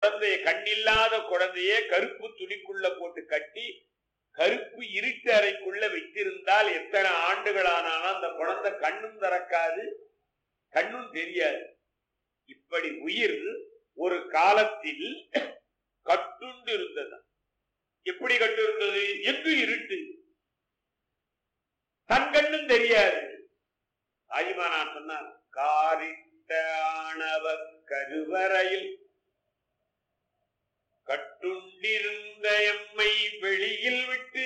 குழந்தைய கண்ணில்லாத குழந்தைய கருப்பு துணிக்குள்ள போட்டு கட்டி கருப்பு இருட்டு அறைக்குள்ள வைத்திருந்தால் எத்தனை ஆண்டுகள் ஆனாலும் அந்த குழந்தை கண்ணும் திறக்காது கண்ணும் தெரியாது இப்படி உயிர் ஒரு காலத்தில் கட்டுண்டு இருந்தது எப்படி கட்டு இருந்தது என்று இருட்டு தன் கண்ணும் தெரியாது ஆதிமானார் சொன்னார் காரிட்ட ஆணவ கருவறையில் கட்டுண்டிருந்த எம்மை வெளியில் விட்டு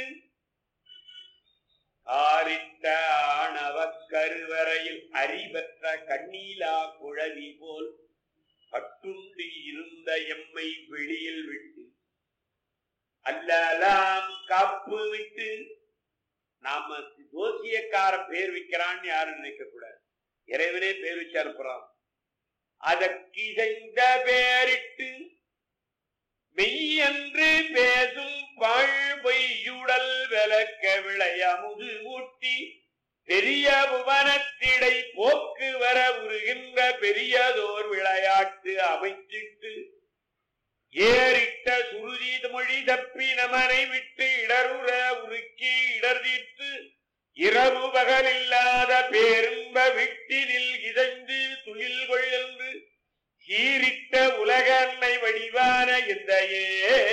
ஆரித்த ஆணவ கருவறையில் அறிவற்ற கண்ணீலா குழவி போல் கட்டுண்டு இருந்த எம்மை வெளியில் விட்டு அல்லலாம் காப்பு விட்டு நாம ஜோசியக்காரன் பேர் வைக்கிறான்னு யாரும் நினைக்க கூடாது இறைவனே பேர் வச்சு அனுப்புறான் அதற்கிசைந்த பேரிட்டு மெய்யன்று பேசும் வாழ் பொய்யுடல் விளக்க விளையமுது ஊட்டி பெரிய புவனத்திடை போக்கு வர உருகின்ற பெரியதோர் விளையாட்டு அமைச்சிட்டு ஏறிட்ட சுருதி மொழி தப்பி நமனை விட்டு இடருற உருக்கி இடர்தீர்த்து இரவு பகலில்லாத பேரும்ப விட்டினில் இதைந்து துயில் கொள்ளென்று சீரிட்ட உலக அன்னை வடிவான எந்தையே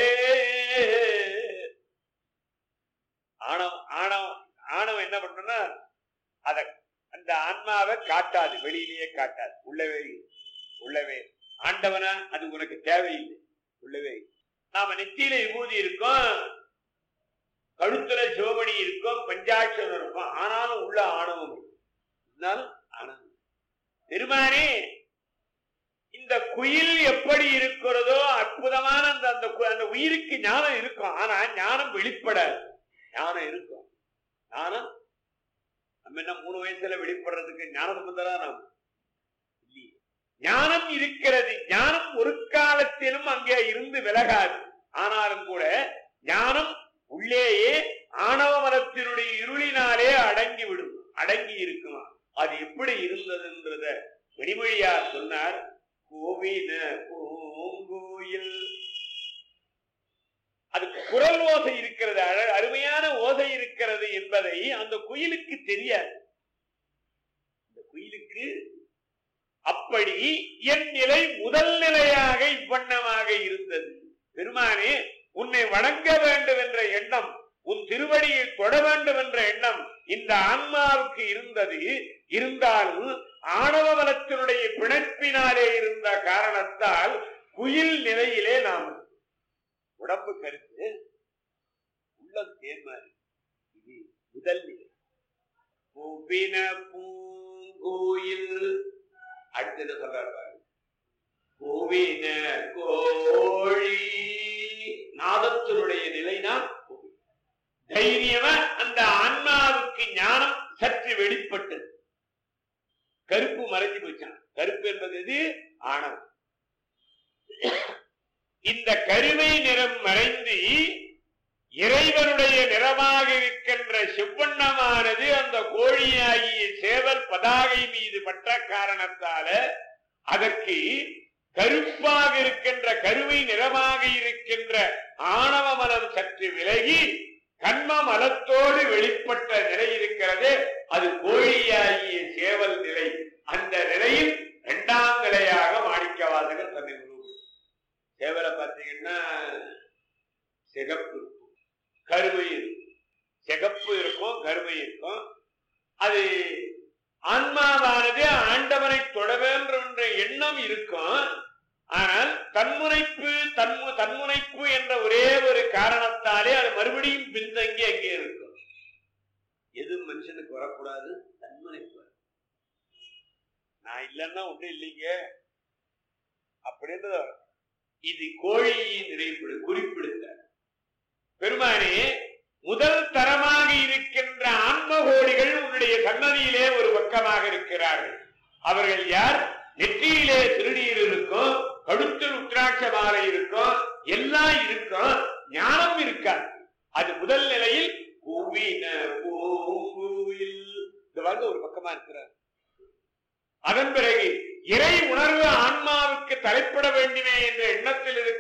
ஆணவம் ஆணவம் ஆணவம் என்ன பண்ணும்னா அத அந்த ஆன்மாவை காட்டாது வெளியிலேயே காட்டாது உள்ளவே இரு. உள்ளவே இரு. ஆண்டவனா அது உனக்கு தேவையில்லை உள்ளவே இரு. நாம நெத்தியில விபூதி இருக்கோம் கழுத்துல சிவமணி இருக்கும் பஞ்சாட்சரம் இருக்கும் ஆனாலும் உள்ள ஆணவம் இருக்கு. இருந்தாலும் ஆணவம் பெருமானே இந்த குயில் எப்படி இருக்கிறதோ அற்புதமான அந்த அந்த கு- அந்த உயிருக்கு ஞானம் இருக்கும் ஆனா ஞானம் வெளிப்படாது ஞானம் இருக்கும் ஞானம் நம்ம என்ன மூணு வயசுல வெளிப்படுறதுக்கு ஞானம் வந்ததா நாம் இல்லையே. ஞானம் இருக்கிறது ஞானம் ஒரு காலத்திலும் அங்கே இருந்து விலகாது ஆனாலும் கூட ஞானம் உள்ளேயே ஆணவ மரத்தினுடைய இருளினாலே அடங்கி விடும் அடங்கி இருக்குமா அது எப்படி இருந்ததுன்றத வெடிமொழியார் சொன்னார் கோவின பூங்கோயில் அது குரல் ஓசை இருக்கிறது அழ- அருமையான ஓசை இருக்கிறது என்பதை அந்த குயிலுக்கு தெரியாது இந்த குயிலுக்கு அப்படி என் நிலை முதல் நிலையாக இவ்வண்ணமாக இருந்தது பெருமானே உன்னை வணங்க வேண்டும் என்ற எண்ணம் உன் திருவடியை தொட வேண்டும் என்ற எண்ணம் இந்த ஆன்மாவுக்கு இருந்தது இருந்தாலும் ஆணவ மலத்தினுடைய பிணைப்பினாலே இருந்த காரணத்தால் குயில் நிலையிலே நாம் உடம்பு கருத்து உள்ளம் தேர்மாறு இது முதல் நிலை பூபின பூங்கோயில் அடுத்து என்ன சொல்றாரு பாருங்க பூவின கோழி நாதத்தினுடைய நிலைதான் கோழி. தைரியமா அந்த ஆன்மாவுக்கு ஞானம் சற்று வெளிப்பட்டது கருப்பு மறைஞ்சு போச்சான் கருப்பு என்பது எது ஆணவம் இந்த கருமை நிறம் மறைந்து இறைவனுடைய நிறமாக இருக்கின்ற செவ்வண்ணமானது அந்த கோழியாகிய சேவல் பதாகை மீது பட்ட காரணத்தால அதற்கு கருப்பாக இருக்கின்ற கருவை நிறமாக இருக்கின்ற ஆணவ மலம் சற்று விலகி கண்ம மலத்தோடு வெளிப்பட்ட நிலை இருக்கிறது அது கோழியாகிய சேவல் நிலை அந்த நிலையில் இரண்டாம் நிலையாக மாணிக்கவாசகர் தன்னை உருவாக்கும் சேவலை பார்த்தீங்கன்னா சிகப்பு இருக்கும் கருமை இருக்கும் சிகப்பு இருக்கும் கருமை இருக்கும் அது ஆன்மாவானது ஆண்டவனை தொட வேண்டும் என்ற எண்ணம் இருக்கும் ஆனால் தன்முனைப்பு தன்மு தன்முனைப்பு என்ற ஒரே ஒரு காரணத்தாலே அது மறுபடியும் பின்தங்கி அங்கே இருக்கும் எது மனுஷனுக்கு வரக்கூடாது தன்முனைப்பு நான் இல்லைன்னா ஒண்ணும் இல்லைங்க அப்படின்னு இது கோழியின் நிறைப்படு குறிப்பிடுத்த பெருமானே முதல் தரமாக இருக்கின்ற ஆன்மகோடிகள் உன்னுடைய சன்னதியிலே ஒரு பக்கமாக இருக்கிறார்கள் அவர்கள் யார் நெற்றியிலே திருநீர் இருக்கும் கழுத்தில் உத்ராட்ச மாலை இருக்கும் எல்லாம் இருக்கும் ஞானம் இருக்காது அது முதல் நிலையில் பூவின பூங்குயில் இந்த வந்து ஒரு பக்கமா இருக்கிறார் அதன் பிறகு இறை உணர்வு ஆன்மாவுக்கு தலைப்பட வேண்டுமே என்ற எண்ணத்தில் இருக்கு